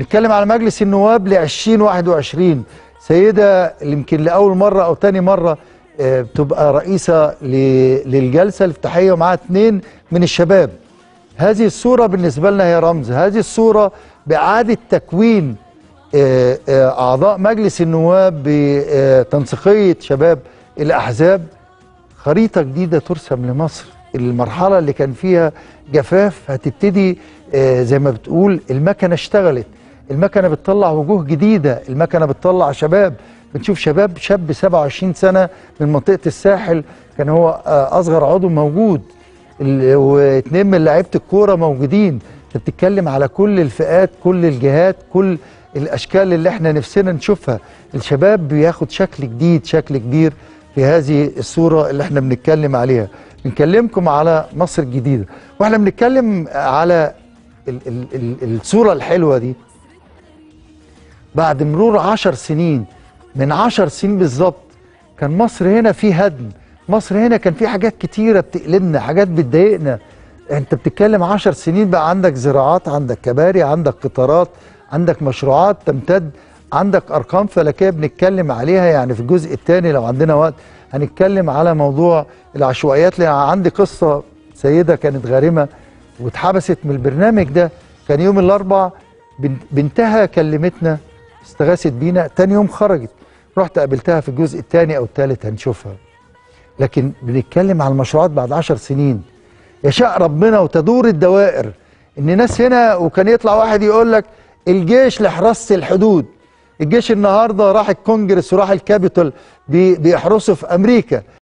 نتكلم على مجلس النواب ل 2021 سيده اللي يمكن لاول مره او تاني مره آه، بتبقى رئيسه ل- للجلسه الافتتاحيه ومعاها اثنين من الشباب هذه الصوره بالنسبه لنا هي رمز هذه الصوره باعاده تكوين آه، آه، اعضاء مجلس النواب بتنسيقيه شباب الاحزاب خريطة جديدة ترسم لمصر المرحلة اللي كان فيها جفاف هتبتدي آه، زي ما بتقول المكنة اشتغلت المكنة بتطلع وجوه جديدة المكنة بتطلع شباب بنشوف شباب شاب 27 سنة من منطقة الساحل كان هو آه، أصغر عضو موجود ال- واثنين من لعيبة الكورة موجودين انت بتتكلم على كل الفئات كل الجهات كل الأشكال اللي احنا نفسنا نشوفها الشباب بياخد شكل جديد شكل كبير في هذه الصورة اللي احنا بنتكلم عليها بنكلمكم على مصر الجديدة واحنا بنتكلم على ال ال ال الصورة الحلوة دي بعد مرور عشر سنين من عشر سنين بالظبط كان مصر هنا في هدم مصر هنا كان في حاجات كتيرة بتقلبنا حاجات بتضايقنا انت بتتكلم عشر سنين بقى عندك زراعات عندك كباري عندك قطارات عندك مشروعات تمتد عندك ارقام فلكيه بنتكلم عليها يعني في الجزء الثاني لو عندنا وقت هنتكلم على موضوع العشوائيات لان عندي قصه سيده كانت غارمه واتحبست من البرنامج ده كان يوم الاربع بن- بنتها كلمتنا استغاثت بينا تاني يوم خرجت رحت قابلتها في الجزء الثاني او الثالث هنشوفها لكن بنتكلم على المشروعات بعد عشر سنين يشاء ربنا وتدور الدوائر ان ناس هنا وكان يطلع واحد يقول لك الجيش لحراسه الحدود الجيش النهارده راح الكونجرس وراح الكابيتول بي- بيحرسوا في امريكا